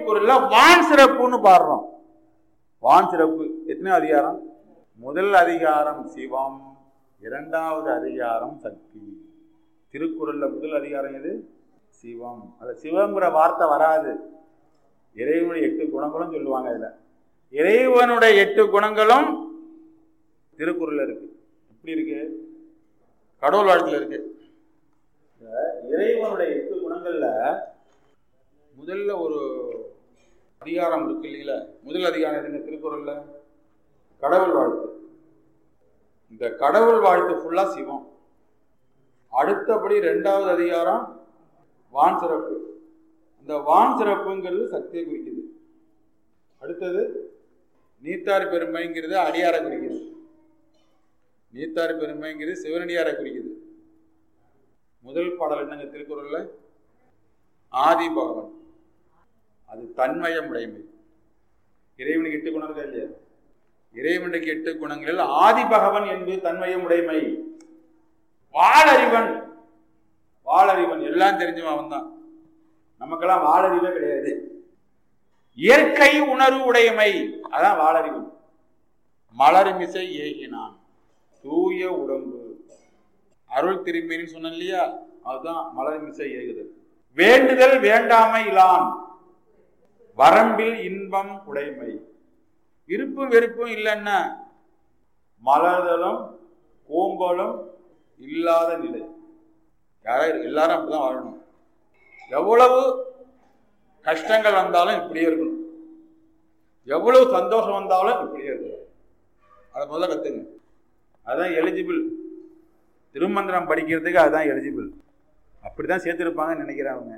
திருக்குறள்ல வான் சிறப்புன்னு பாடுறோம் வான் சிறப்பு எத்தனை அதிகாரம் முதல் அதிகாரம் சிவம் இரண்டாவது அதிகாரம் சக்தி திருக்குறள்ல முதல் அதிகாரம் எது சிவம் அது சிவங்கிற வார்த்தை வராது இறைவனுடைய எட்டு குணங்களும் சொல்லுவாங்க இதுல இறைவனுடைய எட்டு குணங்களும் திருக்குறள்ல இருக்கு எப்படி இருக்கு கடவுள் வாழ்த்துல இருக்கு இந்த இறைவனுடைய எட்டு குணங்கள்ல முதல்ல ஒரு அதிகாரம் இருக்கு இல்லைங்களா முதல் அதிகாரம் எதுங்க திருக்குறள்ல கடவுள் வாழ்த்து இந்த கடவுள் வாழ்த்து ஃபுல்லா சிவம் அடுத்தபடி ரெண்டாவது அதிகாரம் வான் சிறப்பு இந்த வான் சிறப்புங்கிறது சக்தியை குறிக்குது அடுத்தது நீத்தார் பெருமைங்கிறது அடியாரை குறிக்குது நீத்தார் பெருமைங்கிறது சிவனடியாரை குறிக்குது முதல் பாடல் என்னங்க திருக்குறள்ல ஆதி பகவன் அது தன்மயம் உடைமை இறைவனுக்கு எட்டு குணம் இருக்கா இல்லையா இறைவனுக்கு எட்டு குணங்களில் ஆதி பகவன் என்பது தன்மயம் உடைமை வாழறிவன் வாழறிவன் எல்லாம் தெரிஞ்சவன் அவன் தான் நமக்கெல்லாம் வாழறிவே கிடையாது இயற்கை உணர்வு உடைமை அதான் வாழறிவன் மலர்மிசை ஏகினான் தூய உடம்பு அருள் திரும்பின்னு சொன்னேன் இல்லையா அதுதான் மலர்மிசை ஏகுதல் வேண்டுதல் வேண்டாமை இலான் வரம்பில் இன்பம் உடைமை விருப்பும் வெறுப்பும் இல்லைன்னா மலர்தலும் கோம்பலும் இல்லாத நிலை யாரும் எல்லாரும் அப்படிதான் வாழணும் எவ்வளவு கஷ்டங்கள் வந்தாலும் இப்படியே இருக்கணும் எவ்வளவு சந்தோஷம் வந்தாலும் இப்படியே இருக்கணும் அதை முதல்ல கத்துங்க அதுதான் எலிஜிபிள் திருமந்திரம் படிக்கிறதுக்கு அதுதான் எலிஜிபிள் அப்படிதான் சேர்த்திருப்பாங்கன்னு நினைக்கிறேன் அவங்க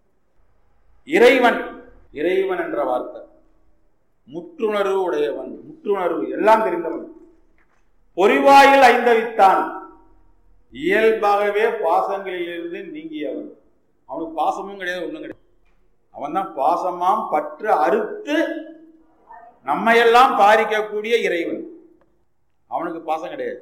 இறைவன் இறைவன் என்ற வார்த்தை முற்றுணர்வு உடையவன் முற்றுணர்வு எல்லாம் தெரிந்தவன் பொறிவாயில் ஐந்தவித்தான் இயல்பாகவே பாசங்களிலிருந்து நீங்கியவன் அவனுக்கு பாசமும் கிடையாது ஒண்ணும் கிடையாது அவன் தான் பாசமாம் பற்று அறுத்து நம்மையெல்லாம் பாதிக்கக்கூடிய இறைவன் அவனுக்கு பாசம் கிடையாது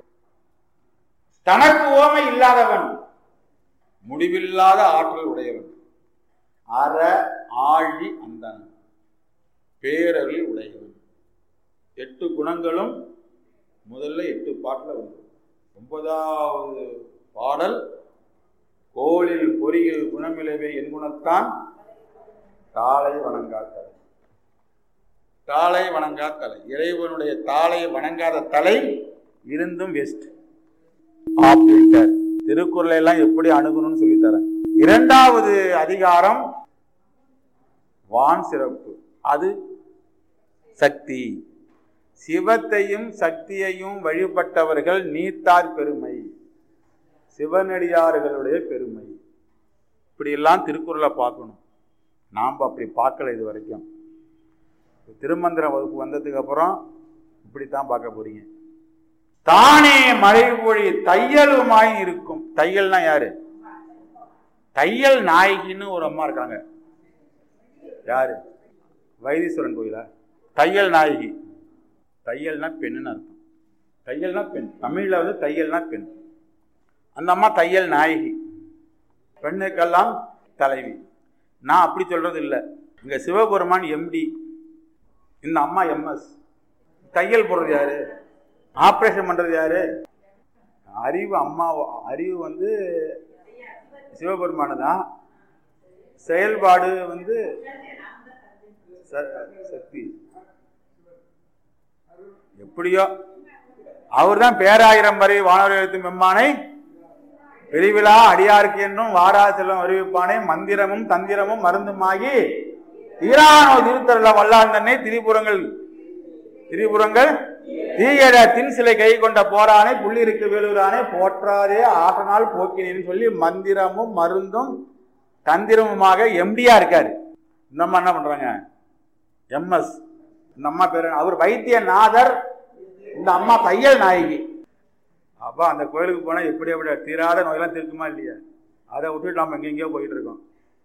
தனக்கு ஓமை இல்லாதவன் முடிவில்லாத ஆற்றல் உடையவன் அற ஆழி அந்தன் பேரருள் உடையவன் எட்டு குணங்களும் முதல்ல எட்டு பாட்டில் வந்து ஒன்பதாவது பாடல் கோளில் பொறியில் குணமிலவே என் குணத்தான் தாளை வணங்காத்தலை தாளை வணங்கா தலை இறைவனுடைய தாளை வணங்காத தலை இருந்தும் வெஸ்ட் அப்படின்ட்டார் திருக்குறளை எல்லாம் எப்படி அணுகணும்னு சொல்லித்தரேன் இரண்டாவது அதிகாரம் வான் சிறப்பு அது சக்தி சிவத்தையும் சக்தியையும் வழிபட்டவர்கள் நீத்தார் பெருமை சிவனடியார்களுடைய பெருமை இப்படியெல்லாம் திருக்குறளை பார்க்கணும் நாம் அப்படி பார்க்கல இது வரைக்கும் திருமந்திர வகுப்பு வந்ததுக்கு அப்புறம் இப்படித்தான் பார்க்க போறீங்க தானே மழை பொழி தையலுமாய் இருக்கும் தையல்னா யாரு தையல் நாயகின்னு ஒரு அம்மா இருக்காங்க யாரு வைத்தீஸ்வரன் கோயிலா தையல் நாயகி தையல்னா பெண்ணுன்னு அர்த்தம் தையல்னா பெண் தமிழ்ல வந்து தையல்னா பெண் அந்த அம்மா தையல் நாயகி பெண்ணுக்கெல்லாம் தலைவி நான் அப்படி சொல்றது இல்லை இங்க சிவபெருமான் எம்டி இந்த அம்மா எம்எஸ் தையல் போடுறது யாரு ஆப்ரேஷன் பண்றது யாரு அறிவு அம்மா அறிவு வந்து சிவபெருமானு தான் செயல்பாடு வந்து ச- சக்தி எப்படியோ அவர் தான் பேராயிரம் வரை வானவர் எழுத்து மெம்மானை பெரிவிழா அடியாருக்கு என்றும் வாரா செல்வம் அறிவிப்பானே மந்திரமும் தந்திரமும் மருந்துமாகி தீரானோ திருத்தருள வல்லான் தன்னை திரிபுரங்கள் திரிபுரங்கள் தீயட தின் சிலை கை கொண்ட போரானை புள்ளிருக்கு வேலூரானே போற்றாதே ஆற்றனால் போக்கினேன்னு சொல்லி மந்திரமும் மருந்தும் தந்திரமுமாக எம்டியா இருக்காரு இந்த அம்மா என்ன பண்றாங்க எம்எஸ் இந்த அம்மா பேரு அவர் வைத்தியநாதர் இந்த அம்மா தையல் நாயகி அப்போ அந்த கோயிலுக்கு போனால் எப்படி எப்படி தீராத நோயெல்லாம் தீர்க்குமா இல்லையா அதை விட்டுட்டு நம்ம எங்கெங்கேயோ போயிட்டு இருக்கோம்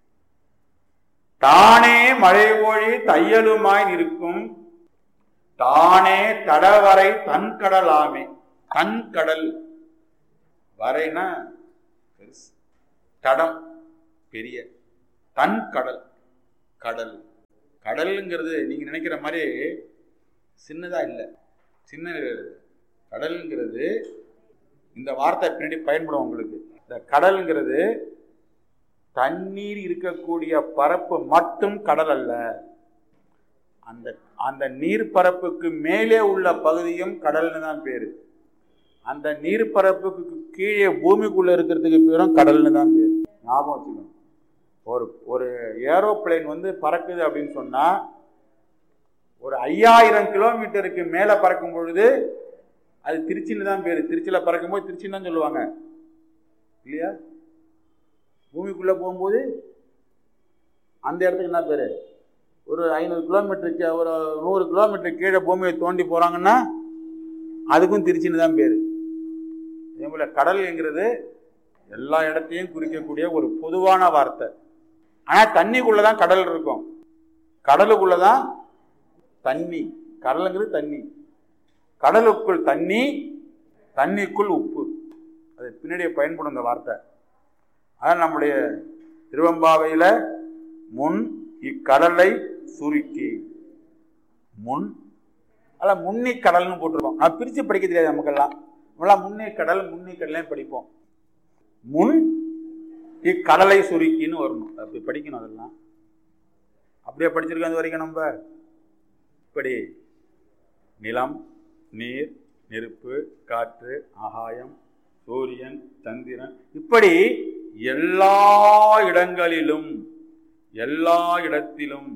தானே மழை ஒழி தையலுமாய் நிற்கும் தானே தடவரை தன் கடலாமே தன் கடல் வரைனா பெருசு தடம் பெரிய தன் கடல் கடல் கடலுங்கிறது நீங்க நினைக்கிற மாதிரி சின்னதா இல்லை சின்ன கடலுங்கிறது இந்த வார்த்தை பின்னாடி பயன்படும் உங்களுக்கு இந்த கடலுங்கிறது தண்ணீர் இருக்கக்கூடிய பரப்பு மட்டும் கடல் அல்ல அந்த அந்த நீர்ப்பரப்புக்கு மேலே உள்ள பகுதியும் கடல்னு தான் பேரு அந்த நீர்ப்பரப்புக்கு கீழே பூமிக்குள்ள இருக்கிறதுக்கு பேரும் கடல்னு தான் பேர் ஞாபகம் வச்சுக்கணும் ஒரு ஒரு ஏரோப்ளேன் வந்து பறக்குது அப்படின்னு சொன்னா ஒரு ஐயாயிரம் கிலோமீட்டருக்கு மேலே பறக்கும் பொழுது அது திருச்சின்னு தான் பேர் திருச்சியில் பறக்கும்போது திருச்சின்னு தான் சொல்லுவாங்க இல்லையா பூமிக்குள்ளே போகும்போது அந்த இடத்துக்கு என்ன பேர் ஒரு ஐநூறு கிலோமீட்டருக்கு ஒரு நூறு கிலோமீட்டர் கீழே பூமியை தோண்டி போகிறாங்கன்னா அதுக்கும் திருச்சின்னு தான் பேர் அதே போல் கடல்ங்கிறது எல்லா இடத்தையும் குறிக்கக்கூடிய ஒரு பொதுவான வார்த்தை ஆனால் தண்ணிக்குள்ளே தான் கடல் இருக்கும் கடலுக்குள்ளே தான் தண்ணி கடலுங்கிறது தண்ணி கடலுக்குள் தண்ணி தண்ணிக்குள் உப்பு அது பின்னாடியே பயன்படும் இந்த வார்த்தை அதான் நம்முடைய திருவம்பாவையில் முன் இக்கடலை சுருக்கி முன் அல்ல முன்னி கடல்னு போட்டிருக்கோம் நான் பிரித்து படிக்க தெரியாது நமக்கெல்லாம் நம்மளாம் முன்னே கடல் முன்னி கடலையும் படிப்போம் முன் இக்கடலை சுருக்கின்னு வரணும் அப்படி படிக்கணும் அதெல்லாம் அப்படியே படிச்சிருக்கோம் அது வரைக்கும் நம்ம இப்படி நிலம் நீர் நெருப்பு காற்று ஆகாயம் சூரியன் சந்திரன் இப்படி எல்லா இடங்களிலும் எல்லா இடத்திலும்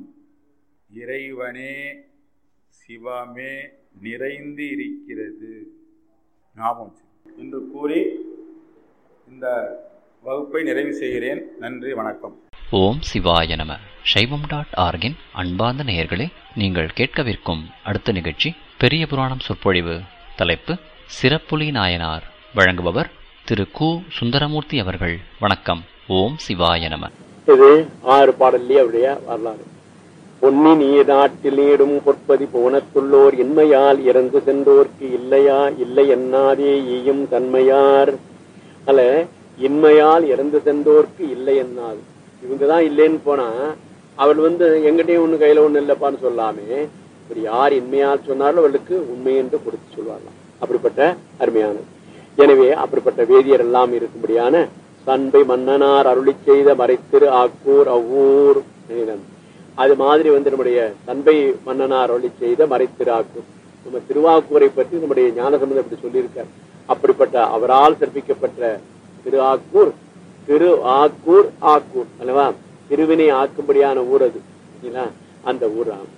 இறைவனே சிவமே நிறைந்து இருக்கிறது ஞாபகம் என்று கூறி இந்த வகுப்பை நிறைவு செய்கிறேன் நன்றி வணக்கம் ஓம் சிவாய நம சைவம் டாட் ஆர்கின் அன்பார்ந்த நேயர்களே நீங்கள் கேட்கவிருக்கும் அடுத்த நிகழ்ச்சி பெரிய புராணம் சொற்பொழிவு தலைப்பு சிறப்புலி நாயனார் வழங்குபவர் திரு கு சுந்தரமூர்த்தி அவர்கள் வணக்கம் ஓம் சிவாய நம இது ஆறு பாடல்லே அவருடைய வரலாறு பொன்னி நீர் நாட்டில் நீடும் பொற்பதி போனத்துள்ளோர் இன்மையால் இறந்து சென்றோர்க்கு இல்லையா இல்லை என்னாதே ஈயும் தன்மையார் அல்ல இன்மையால் இறந்து சென்றோர்க்கு இல்லை என்னாது இவங்க தான் இல்லைன்னு போனா அவள் வந்து எங்கிட்டையும் ஒண்ணு கையில ஒண்ணு இல்லப்பான்னு சொல்லாமே இப்படி யார் இன்மையால் சொன்னாலும் அவளுக்கு உண்மை என்று கொடுத்து சொல்வாங்களாம் அப்படிப்பட்ட அருமையானது எனவே அப்படிப்பட்ட வேதியர் எல்லாம் இருக்கும்படியான சண்பை மன்னனார் அருளி செய்த மறைத்திரு ஆக்கூர் அவ்வூர் எனினும். அது மாதிரி வந்து நம்முடைய சண்பை மன்னனார் அருளி செய்த மறைத்திரு ஆக்கூர் நம்ம திருவாக்கூரை பற்றி நம்முடைய ஞானசம்பந்தம் அப்படி சொல்லியிருக்கார் அப்படிப்பட்ட அவரால் சிறப்பிக்கப்பட்ட திரு ஆக்கூர் திரு ஆக்கூர் ஆக்கூர் அல்லவா திருவினை ஆக்கும்படியான ஊர் அது சரிங்களா? அந்த ஊர் ஆகும்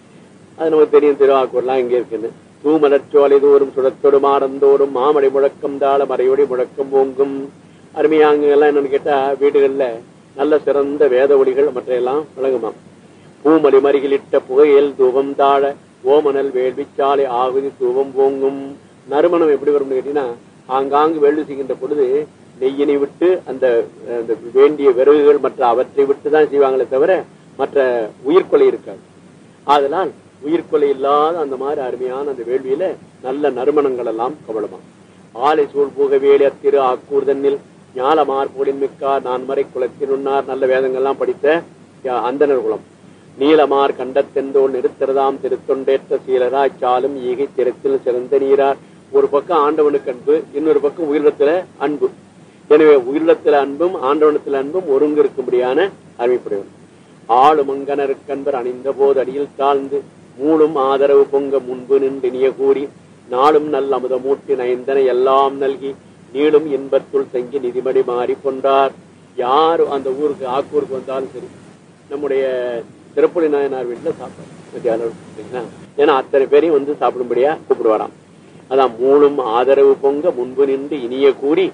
அது நமக்கு தெரியும் திருவாக்கூர்லாம் இங்க இருக்குன்னு தூமலர்ச்சோலை தோறும் சுடத்தொடு மாறந்தோறும் மாமடை முழக்கம் தாள மறையொடி முழக்கம் ஓங்கும் அருமையாங்க எல்லாம் என்னன்னு கேட்டா வீடுகள்ல நல்ல சிறந்த வேத ஒளிகள் மற்ற எல்லாம் விளங்குமாம் பூமலி மருகிலிட்ட புகையல் தூபம் தாழ ஓமனல் வேள்விச்சாலை ஆகுதி தூபம் ஓங்கும் நறுமணம் எப்படி வரும்னு கேட்டீங்கன்னா ஆங்காங்கு வேள்வி செய்கின்ற பொழுது நெய்யினை விட்டு அந்த அந்த வேண்டிய விறகுகள் மற்ற அவற்றை விட்டு தான் செய்வாங்களே தவிர மற்ற உயிர்கொலை இருக்காது ஆதலால் உயிர்கொலை இல்லாத அந்த மாதிரி அருமையான அந்த வேள்வியில நல்ல நறுமணங்கள் எல்லாம் கவலமா ஆலை சூழ் பூக வேலி அத்திரு ஆக்கூர் தன்னில் ஞாலமார் போலின் மிக்கார் நான் மறை குலத்தினுன்னார் நல்ல வேதங்கள்லாம் படித்த யா- அந்தணர் குலம் நீலமார் கண்டத்தெந்தோல் நிறுத்திரதாம் திருத்தொண்டேற்ற சீலராய் சாலும் ஈகை திறத்தில் சிறந்த நீரார் ஒரு பக்கம் ஆண்டவனுக்கு அன்பு இன்னொரு பக்கம் உயிரிடத்துல அன்பு எனவே உயிரிடத்துல அன்பும் ஆண்டவனத்துல அன்பும் ஒருங்கு இருக்கும்படியான அறிவிப்புடையவன் ஆளும் அங்கனருக்கன்பர் அணிந்த போது அடியில் தாழ்ந்து மூளும் ஆதரவு பொங்க முன்பு நின்று இனிய கூறி நாளும் நல்ல அமுதமூட்டி நயந்தன எல்லாம் நல்கி நீளும் இன்பத்துள் தங்கி நிதிமடி மாறி கொண்டார் யார் அந்த ஊருக்கு ஆக்கூருக்கு வந்தாலும் சரி நம்முடைய திருப்பதி நாயனார் வீட்டில் சாப்பிடும் மத்தியானம் சரிங்களா? ஏன்னா அத்தனை பேரையும் வந்து சாப்பிடும்படியா கூப்பிடுவாராம் அதான் மூணும் ஆதரவு பொங்க முன்பு நின்று இனிய கூறி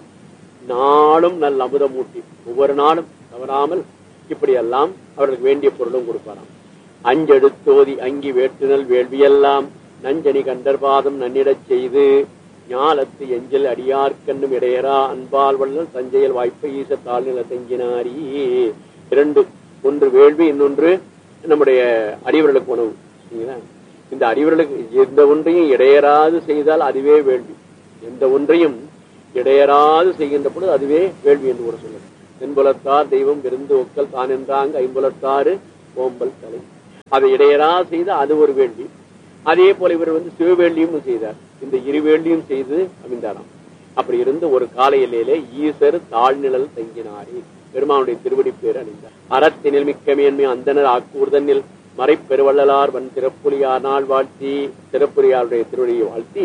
நாளும் நல்ல அமுதமூட்டி ஒவ்வொரு நாளும் தவறாமல் இப்படியெல்லாம் அவர்களுக்கு வேண்டிய பொருளும் கொடுப்பாராம் அஞ்செடுத்தோதி அங்கி வேட்டுனல் வேள்வியெல்லாம் நஞ்சனி கண்டர்பாதம் நன்னிடச் செய்து ஞாலத்து எஞ்சல் அடியார்க்கண்ணும் இடையரா அன்பால் வள்ளல் தஞ்சையில் வாய்ப்பை ஈசத்தால் நில தங்கினாரி இரண்டு ஒன்று வேள்வி இன்னொன்று நம்முடைய அடிவர்களுக்கு உணவு சரிங்களா? இந்த அடிவர்களுக்கு எந்த ஒன்றையும் இடையராது செய்தால் அதுவே வேள்வி எந்த ஒன்றையும் இடையராது செய்கின்ற பொழுது அதுவே வேள்வி என்று கூட சொல்லுது தென்புலத்தார் தெய்வம் விருந்து ஒக்கல் தான் என்றாங்க ஐம்புலத்தாறு ஓம்பல் தலை அதை இடையரா செய்து அது ஒரு வேள்வி அதே போல இவர் வந்து சிவவேள்வியும் செய்தார் இந்த இரு வேள்வியும் செய்து அமைந்தாராம் அப்படி இருந்த ஒரு கால எல்லையிலே ஈசர் தாழ்நிழல் தங்கினாரே பெருமானுடைய திருவடி பேர் அணிந்தார் அறத்தினில் மிக்க மேன்மை அந்தனர் ஆக்கூர்தனில் மறைப்பெருவள்ளலார் வன் சிறப்புலியார் நாள் வாழ்த்தி சிறப்புலியாருடைய திருவடியை வாழ்த்தி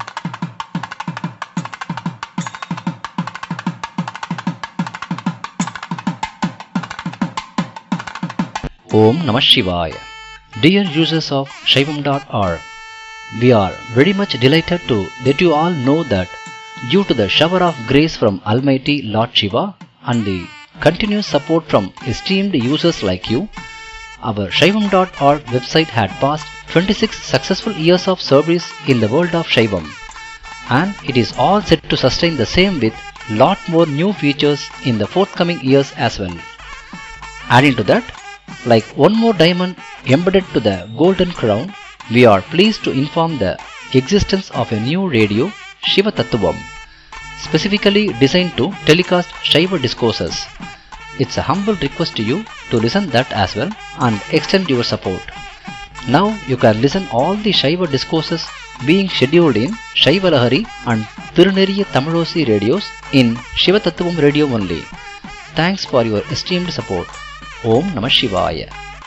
Om Namah Shivaya. Dear users of Shaivam.org, we are very much delighted to let you all know that due to the shower of grace from Almighty Lord Shiva and the continuous support from esteemed users like you, our Shaivam.org website had passed 26 successful years of service in the world of Shaivam and it is all set to sustain the same with lot more new features in the forthcoming years as well. Adding to that, like one more diamond embedded to the golden crown, we are pleased to inform the existence of a new radio, Shiva Tattvam, specifically designed to telecast Shiva discourses. It's a humble request to you to listen that as well and extend your support. Now you can listen all the Shiva discourses being scheduled in Shiva Lahari and Tiruneriya Tamilosi radios in Shiva Tattvam radio only. Thanks for your esteemed support. ஓம் நம சிவாய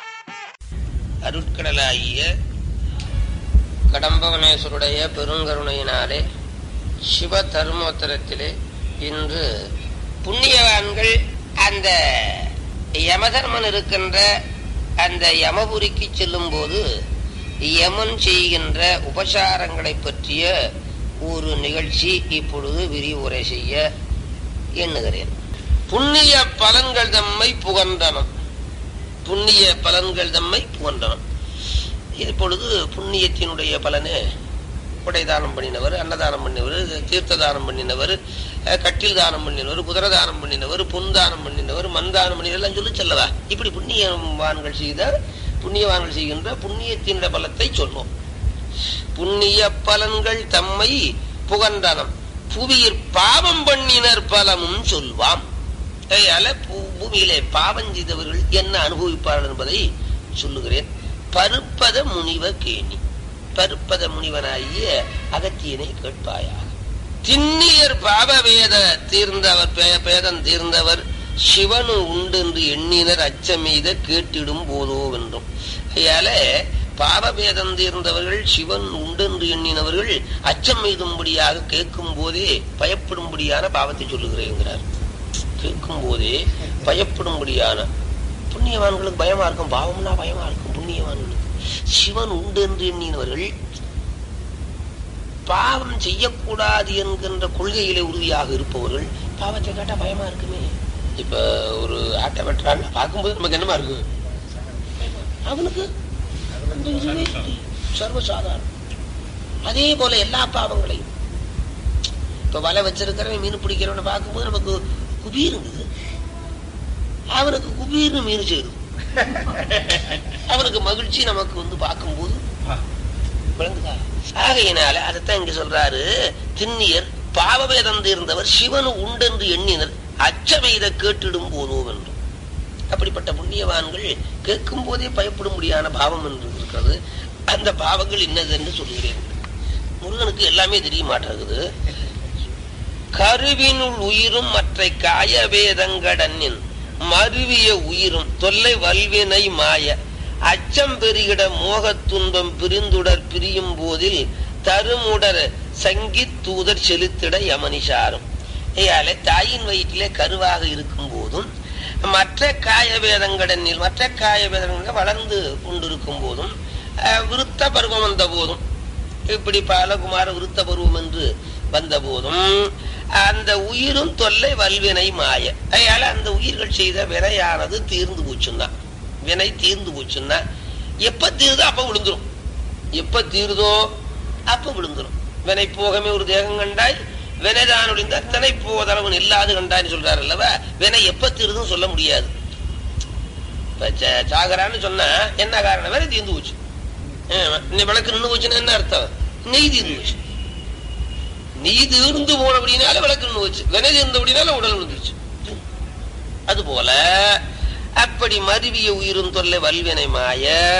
அருட்கடலாகிய கடம்பவனேஸ்வருடைய பெருங்கருணையினாலே சிவ தர்மோத்தரத்திலே இன்று புண்ணியவான்கள் அந்த யமதர்மன் இருக்கின்ற அந்த யமபுரிக்கு செல்லும் போது யமன் செய்கின்ற உபசாரங்களை பற்றிய ஒரு நிகழ்ச்சி இப்பொழுது விரிவுரை செய்ய எண்ணுகிறேன் புண்ணிய பலன்கள் தம்மை புகன்றனம் புண்ணிய பலன்கள் தம்மை புகன்றனம் இப்பொழுது புண்ணியத்தினுடைய பலனு கொடை தானம் பண்ணினவர் அன்னதானம் பண்ணினவர் தீர்த்த தானம் பண்ணினவர் அஹ், கட்டில் தானம் பண்ணினவர் குதிரை தானம் பண்ணினவர் பொன் தானம் பண்ணினவர் மண் தானம் பண்ணினவர் எல்லாம் சொல்லி சொல்லவா இப்படி புண்ணியவான்கள் செய்த புண்ணியவான்கள் செய்கின்ற புண்ணியத்தினுடைய பலத்தை சொல்வோம் புண்ணிய பலன்கள் தம்மை புகன்றனம் புவியிற் பாவம் பண்ணினர் பலமும் சொல்வாம் அதனால பூ- பூமியிலே பாவம் செய்தவர்கள் என்ன அனுபவிப்பார்கள் என்பதை சொல்லுகிறேன் பருப்பத முனிவ கேணி பருப்பத முனிவனாகிய அகத்தியனை கேட்பாயாக திண்ணியர் பாவவேத தீர்ந்தவர் பே- பேதம் தீர்ந்தவர் சிவனு உண்டு என்று எண்ணினர் அச்சமெய்த கேட்டிடும் போதோ வென்றும் அதனால பாவபேதம் தீர்ந்தவர்கள் சிவன் உண்டு என்று எண்ணினவர்கள் அச்சம் எய்தும்படியாக கேட்கும் போதே பயப்படும்படியான பாவத்தை சொல்லுகிறேங்கிறார் கேட்கும் போதே பயப்படும்படியான புண்ணியவான்களுக்கு பயமா இருக்கும் பாவம்னா பயமா இருக்கும் புண்ணியவான்களுக்கு சிவன் உண்டு என்று எண்ணினவர்கள் பாவம் செய்யக்கூடாது என்கின்ற கொள்கையிலே உறுதியாக இருப்பவர்கள் பாவத்தை கேட்டா பயமா இருக்குமே இப்ப ஒரு ஆட்டை வெட்டுறாங்க பார்க்கும்போது நமக்கு என்னமா இருக்கு அவனுக்கு அந்த இதுவே இல்லை. சர்வசாதாரணம் அதே போல எல்லா பாவங்களையும் இப்ப வலை வச்சிருக்கிறவன் மீன் பிடிக்கிறவனை பார்க்கும்போது நமக்கு குபீருங்குது அவனுக்கு குபீர்னு மீன் சேரும் அவனுக்கு மகிழ்ச்சி நமக்கு வந்து பார்க்கும்போது விளங்குதா ஆகையினால அதைத்தான் இங்க சொல்றாரு திண்ணியர் பாவவேதம் தீர்ந்தவர் சிவனு உண்டென்று எண்ணினர் அச்சமெய்த கேட்டிடும் போதோ என்று அப்படிப்பட்ட புண்ணியவான்கள் கேட்கும் போதே பயப்படும்படியான பாவம் என்று இருக்கிறது அந்த பாவங்கள் என்னது என்று சொல்கிறேன் முருகனுக்கு எல்லாமே தெரிய மாட்டேங்குது கருவினுள் உயிரும் மற்ற காய வேதங்கடனின் மருவிய உயிரும் தொல்லை வல்வினை மாய அச்சம் பெருகிட மோகத் துன்பம் பிரிந்துடர் பிரியும் போதில் தருமுடர் சங்கித் தூதர் செலுத்திட யமனிசாரும் ஐயாலே தாயின் வயிற்றிலே கருவாக இருக்கும் போதும் மற்ற காய வேதங்கடனில் மற்ற காய வேதங்கள் வளர்ந்து கொண்டிருக்கும் போதும் அஹ், விருத்த பருவம் வந்த போதும் இப்படி பாலகுமார விருத்த பருவம் என்று வந்த போதும் அந்த உயிரும் தொல்லை வல்வினை மாய அதனால அந்த உயிர்கள் செய்த வினையானது தீர்ந்து போச்சுன்னா வினை தீர்ந்து போச்சுன்னா எப்ப தீருதோ அப்ப விழுந்துரும் எப்ப தீருதோ அப்ப விழுந்துரும் வினை போகமே ஒரு தேகம் கண்டாய் வினைதான் ஒழிந்த தினை போதளவன் இல்லாது கண்டான்னு சொல்றாரு அல்லவா வினை எப்ப தீருதுன்னு சொல்ல முடியாது இப்ப ச- சாகரான்னு சொன்னா என்ன காரணம் வினை தீர்ந்து போச்சு ஆமா. இந்த விளக்கு நின்று போச்சுன்னா என்ன அர்த்தம் நெய் தீர்ந்து போச்சு நெய் தீர்ந்து போன அப்படின்னால விளக்கு நின்று போச்சு வினை தீர்ந்த அப்படின்னால உடல் விழுந்துருச்சு அதுபோல அப்படி மருவிய உயிரும் தொல்லை வல்வினை மாய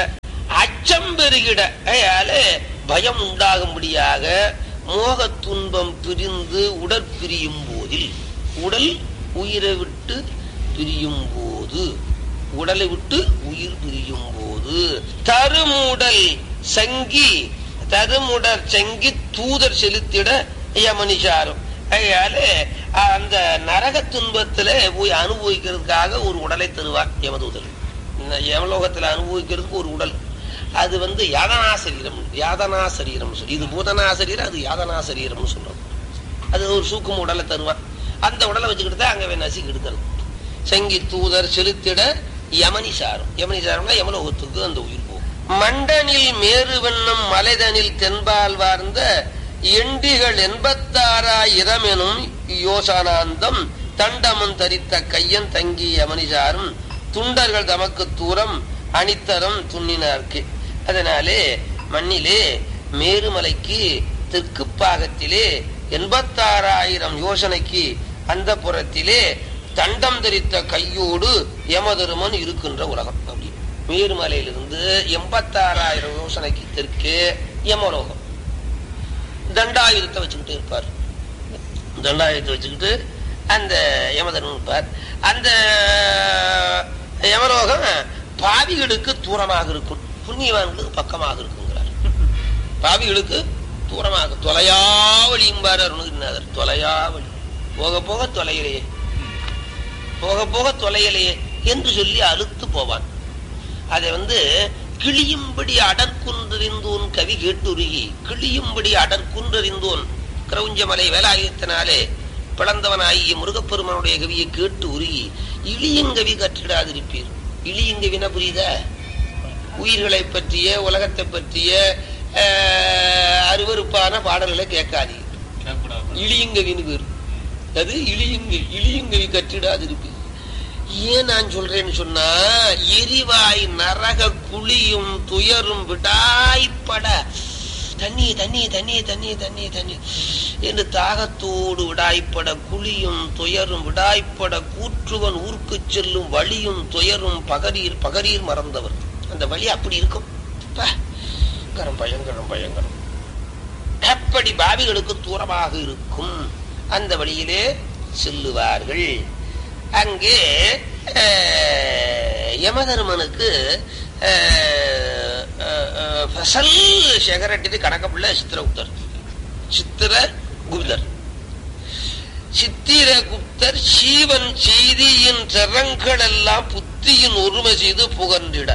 அச்சம் பெருகிட அயால பயம் உண்டாகும்படியாக மோக துன்பம் பிரிந்து உடற்பிரியும் போதில் உடல் உயிரை விட்டு பிரியும் போது உடலை விட்டு உயிர் பிரியும் போது தருமுடல் சங்கி தருமுடர் சங்கி தூதர் செலுத்திட யமனிசாரம் அதனால அந்த நரக துன்பத்துல போய் அனுபவிக்கிறதுக்காக ஒரு உடலை தருவார் யமதூதர் இந்த யமலோகத்துல அனுபவிக்கிறதுக்கு ஒரு உடல் அது வந்து யாதனா சரீரம் யாதனா சரீரம் சொல்லி இது பூதனா சரீரம் அது யாதனா சரீரம்னு சொல்றோம் அது ஒரு சூக்கும் உடலை தருவான் அந்த உடலை வச்சுக்கிட்டு தான் அங்க நசுக்கி எடுக்கணும் சங்கி தூதர் செலுத்திட யமனி சாரம் யமனி சாரம்னா யமலோகத்துக்கு அந்த உயிர் போகும் மண்டனில் மேருவென்னும் மலைதனில் தென்பால் வார்ந்த எண்டிகள் எண்பத்தாறாயிரம் எனும் யோசனாந்தம் தண்டமும் தரித்த கையன் தங்கி யமனிசாரும் துண்டர்கள் தமக்கு தூரம் அணித்தரம் துண்ணினார்க்கு அதனாலே மண்ணிலே மேருமலைக்கு தெற்கு பாகத்திலே எண்பத்தாறாயிரம் யோசனைக்கு அந்த புறத்திலே தண்டம் தரித்த கையோடு யமதருமன் இருக்கின்ற உலகம் அப்படி மேருமலையிலிருந்து எண்பத்தாறாயிரம் யோசனைக்கு தெற்கே யமலோகம் தண்டாயுதத்தை வச்சுக்கிட்டு இருப்பார் தண்டாயுதத்தை வச்சுக்கிட்டு அந்த யமதர்மன் இருப்பார் அந்த யமலோகம் பாவிகளுக்கு தூரமாக இருக்கும் புண்ணியவான்களுக்கு பக்கமாக இருக்குங்கிறார் பாவிகளுக்கு தூரமாக தொலையாவளியும்பார் அருணகிரிநாதர் தொலையாவளி போக போக தொலையிலேயே போக போக தொலையிலேயே என்று சொல்லி அழுத்து போவான் அதை வந்து கிளியும்படி அடற்குன்றறிந்தோன் கவி கேட்டுருகி கிளியும்படி அடற்குன்றறிந்தோன் கிரௌஞ்சமலை வேலாயுதத்தினாலே பிளந்தவனாகிய முருகப்பெருமானுடைய கவியை கேட்டு உருகி இளியங்கவி கற்றிடாதிருப்பீர் இளியங்கவினா புரியுதா உயிர்களை பற்றிய உலகத்தை பற்றிய அஹ், அருவருப்பான பாடல்களை கேட்காதீங்க இளியங்கவின்னு பேர் அது இளியங்க இளியங்கவி கற்றிடாதிருப்பீர் ஏன் நான் சொல்றேன்னு சொன்னா எரிவாய் நரக குழியும் துயரும் விடாய்ப்பட தண்ணி தண்ணி தண்ணி தண்ணி தண்ணி தண்ணி என்று தாகத்தோடு விடாய்ப்பட குழியும் துயரும் விடாய்ப்பட கூற்றுவன் ஊர்க்கு செல்லும் வழியும் துயரும் பகரீர் பகரீர் மறந்தவர் அந்த வழி அப்படி இருக்கும் பா, பயங்கரம் பயங்கரம் பயங்கரம் அப்படி பாவிகளுக்கு தூரமாக இருக்கும் அந்த வழியிலே செல்லுவார்கள் அங்கே அஹ், யமதர்மனுக்கு அஹ், அஹ், அஹ், ஃபசல் சேகரட்டிது கணக்கப்புள்ள சித்திரகுப்தர் சித்திரகுப்தர் சித்திரகுப்தர் சீவன் செய்தியின் சரங்கள் எல்லாம் புத்தியின் உரிமை செய்து புகன்றிட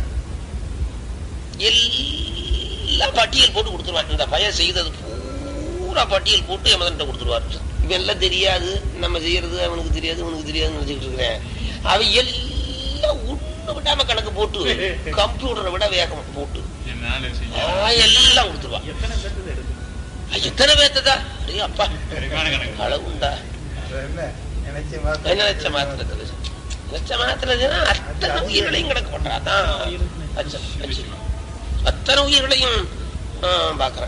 எல்லாம் பட்டியல் போட்டு கொடுத்துருவார் இந்த பையன் செய்தது பூரா பட்டியல் போட்டு யமதன்ட்ட கொடுத்துருவார் இவன் எல்லாம் தெரியாது நம்ம செய்யறது அவனுக்கு தெரியாது இவனுக்கு தெரியாதுன்னு நினைச்சிட்டு இருக்கிறேன் அவன் எல்லாம் ஒண்ணு விடாம கணக்கு போட்டு கம்ப்யூட்டரை விட வேகம் போட்டு ஆ, எல்லாம் கொடுத்துருவான் ஆ, எத்தனை பேர்த்ததா அடே அப்பா அளவுண்டா என்ன லட்ச மாத்திரத்துல லட்ச மாத்திரதுன்னா அத்தனை உயிர்களையும் கணக்கு பண்றாதான் லட்சம், லட்சம். அத்தனை உயிர்களையும் ஆ, பாக்குறேன்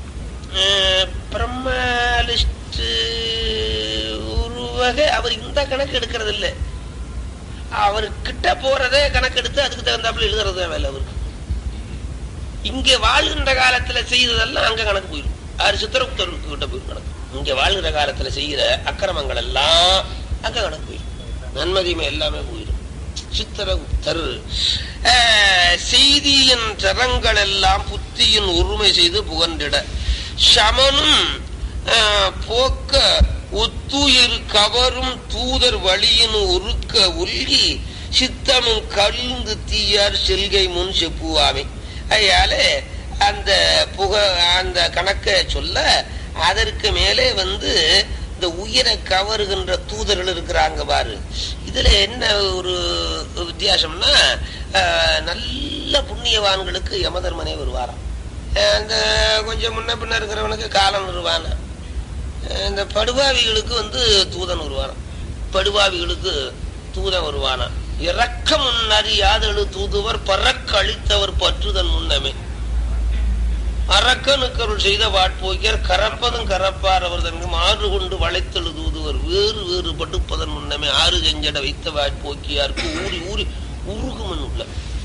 பிரம்மலிஸ்ட் ஒரு வகை அவர் இந்த கணக்கு எடுக்கிறது இல்ல அவர் கிட்ட போறதே கணக்கு எடுத்து அதுக்கு தகுந்தாப்புல எழுதுறது தான் வேலை அவருக்கு இங்க வாழ்கின்ற காலத்துல செய்ததெல்லாம் அங்க கணக்கு போயிடும் ஆறு சித்திரகுப்தருக்கு கிட்ட போயிடும் கணக்கு இங்க வாழ்கிற காலத்துல செய்யற அக்கிரமங்கள் எல்லாம் அங்க கணக்கு போயிடும் நன்மதிமை எல்லாமே போயிடும் சித்திரகுப்தர் அஹ், செய்தியின் சரங்கள் எல்லாம் புத்தியின் உரிமை செய்து புகன்றிட சமனும் அஹ், போக்க ஒத்துயிர் கவரும் தூதர் வழியின் ஒருக்க உல்கி சித்தமும் கழிந்து தீயார் செல்கை முன் செப்புவாமே அதனால அந்த புக அந்த கணக்கை சொல்ல அதற்கு மேலே வந்து இந்த உயிரை கவருகின்ற தூதர்கள் இருக்கிறாங்க பாரு இதுல என்ன ஒரு வித்தியாசம்னா அஹ், நல்ல புண்ணியவான்களுக்கு யமதர்மனே வருவாராம் அஹ், அந்த கொஞ்சம் முன்ன பின்ன இருக்கிறவனுக்கு காலம் வருவான இந்த படுபாவிகளுக்கு வந்து தூதன் வருவானாம் படுபாவிகளுக்கு தூதன் வருவானா இறக்கம் அறியாதழு தூதுவர் பறக்க அளித்தவர் பற்றுதன் முன்னமே அரக்கனுக்கருள் செய்த வாட்போக்கியர் கரப்பதும் கரப்பார் அவர் தனக்கு மாறு கொண்டு வளைத்தெழு தூதுவர் வேறு வேறு படுப்பதன் முன்னமே ஆறு செஞ்சட வைத்த வாட்போக்கியாருக்கு ஊறி ஊறி உருகுமன் உள்ள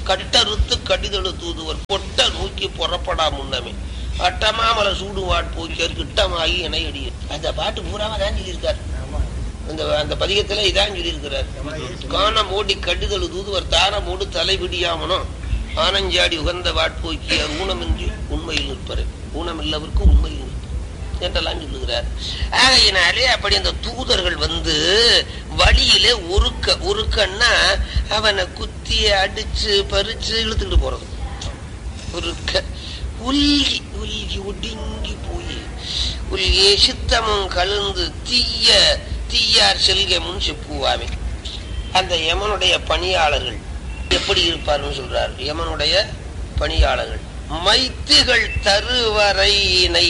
கட்டறுத்து கடிதழு தூதுவர் பொட்ட நோக்கி புறப்படா முன்னமே அட்டமாமல சூடுவாட் போக்கியர் கிட்டமாகி இணை அடிய அந்த பாட்டு பூராம தான் சொல்லியிருக்காரு அந்த அந்த பதிகத்துல இதான் சொல்லியிருக்கிறார் காணம் ஓடி கடிதழு தூதுவர் தாரமோடு தலைபிடியாமனோ ஆனஞ்சாடி உகந்த வாட்போக்கியர் ஊனமின்றி உண்மையில் நிற்பரு ஊனமில்லவருக்கு உண்மையில் நிற்பர் என்றெல்லாம் சொல்லுகிறார் ஆகையினாலே அப்படி அந்த தூதர்கள் வந்து வழியிலே உருக்க உருக்கன்னா அவனை குத்தி அடிச்சு பறிச்சு இழுத்துட்டு போறது உருக்க உல்கி உல்கி ஒடுங்கி போய் உல்கிய சித்தமும் கலந்து தீய தீயார் செல்க முன் செப்புவாமே அந்த யமனுடைய பணியாளர்கள் எப்படி இருப்பார்னு சொல்றார் யமனுடைய பணியாளர்கள் மைத்துகள் தருவரையினை